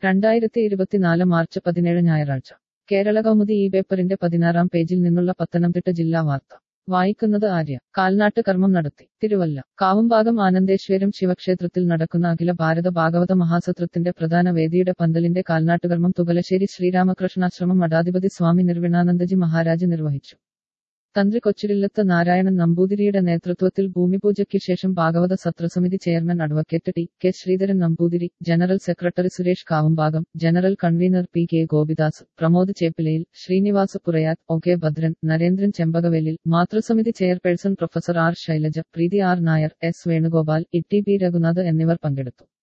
രണ്ടായിരത്തി ഇരുപത്തിനാല് മാർച്ച് പതിനേഴ് ഞായറാഴ്ച കേരള കൗമുദി ഈ പേപ്പറിന്റെ പതിനാറാം പേജിൽ നിന്നുള്ള പത്തനംതിട്ട ജില്ലാ വാർത്ത വായിക്കുന്നത് ആര്യ കാൽനാട്ട് കർമ്മം നടത്തി തിരുവല്ല കാവുംഭാഗം ആനന്ദേശ്വരം ശിവക്ഷേത്രത്തിൽ നടക്കുന്ന അഖില ഭാരത ഭാഗവത മഹാസത്രത്തിന്റെ പ്രധാന വേദിയുടെ പന്തലിന്റെ കാൽനാട്ടുകർമ്മം തുകലശ്ശേരി ശ്രീരാമകൃഷ്ണാശ്രമം മഠാധിപതി സ്വാമി നിർവിണാനന്ദജി മഹാരാജ് നിർവഹിച്ചു തന്ത്രി കൊച്ചുരില്ലത്ത് നാരായണൻ നമ്പൂതിരിയുടെ നേതൃത്വത്തിൽ ഭൂമിപൂജയ്ക്ക് ശേഷം ഭാഗവത സത്രസമിതി chairman advocate T K Sreedharan Namboothiri general secretary Suresh Kavumbhagam general convener P K Gopidas Pramod Cheppilayil Sreenivasa Purayath O K Bhadran Narendran Chembakavelil മാതൃസമിതി chairperson professor R Shailaja Preethi R Nair S Venugopal E T P Raghunath എന്നിവർ പങ്കെടുത്തു